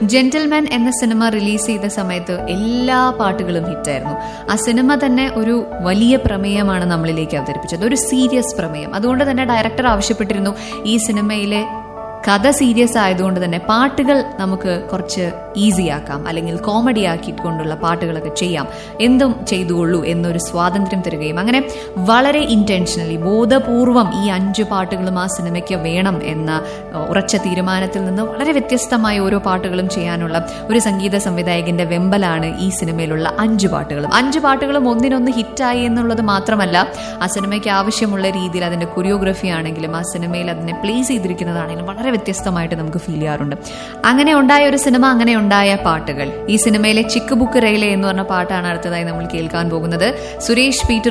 gentleman എന്ന cinema release ചെയ്ത സമയത്ത് എല്ലാ പാട്ടുകളും ഹിറ്റായിരുന്നു ആ സിനിമ തന്നെ ഒരു വലിയ പ്രമേയമാണ് നമ്മളിലേക്ക് അവതരിപ്പിച്ചത് ഒരു സീരിയസ് പ്രമേയം അതുകൊണ്ട് തന്നെ ഡയറക്ടർ ആവശ്യപ്പെട്ടിരുന്നു ഈ സിനിമയിലെ കഥ സീരിയസ് ആയതുകൊണ്ട് തന്നെ പാട്ടുകൾ നമുക്ക് കുറച്ച് ഈസി ആക്കാം അല്ലെങ്കിൽ കോമഡി ആക്കിക്കൊണ്ടുള്ള പാട്ടുകളൊക്കെ ചെയ്യാം എന്തും ചെയ്തുകൊള്ളൂ എന്നൊരു സ്വാതന്ത്ര്യം തരികയും അങ്ങനെ വളരെ ഇന്റൻഷനലി ബോധപൂർവം ഈ അഞ്ച് പാട്ടുകളും ആ സിനിമയ്ക്ക് വേണം എന്ന ഏഹ്, ഉറച്ച തീരുമാനത്തിൽ നിന്ന് വളരെ വ്യത്യസ്തമായ ഓരോ പാട്ടുകളും ചെയ്യാനുള്ള ഒരു സംഗീത സംവിധായകന്റെ വെമ്പലാണ് ഈ സിനിമയിലുള്ള അഞ്ച് പാട്ടുകളും അഞ്ച് പാട്ടുകളും ഒന്നിനൊന്ന് ഹിറ്റായി എന്നുള്ളത് മാത്രമല്ല ആ സിനിമയ്ക്ക് ആവശ്യമുള്ള രീതിയിൽ അതിന്റെ കൊറിയോഗ്രഫി ആണെങ്കിലും ആ സിനിമയിൽ അതിനെ പ്ലേസ് ചെയ്തിരിക്കുന്നതാണെങ്കിലും വളരെ വ്യത്യസ്തമായിട്ട് നമുക്ക് ഫീൽ ചെയ്യാറുണ്ട് അങ്ങനെ ഉണ്ടായ ഒരു സിനിമ അങ്ങനെ ഉണ്ടായ പാട്ടുകൾ ഈ സിനിമയിലെ ചിക്ക് ബുക്ക് റെയിലെ എന്ന് പറഞ്ഞ പാട്ടാണ് അടുത്തതായി നമ്മൾ കേൾക്കാൻ പോകുന്നത് സുരേഷ് പീറ്റർ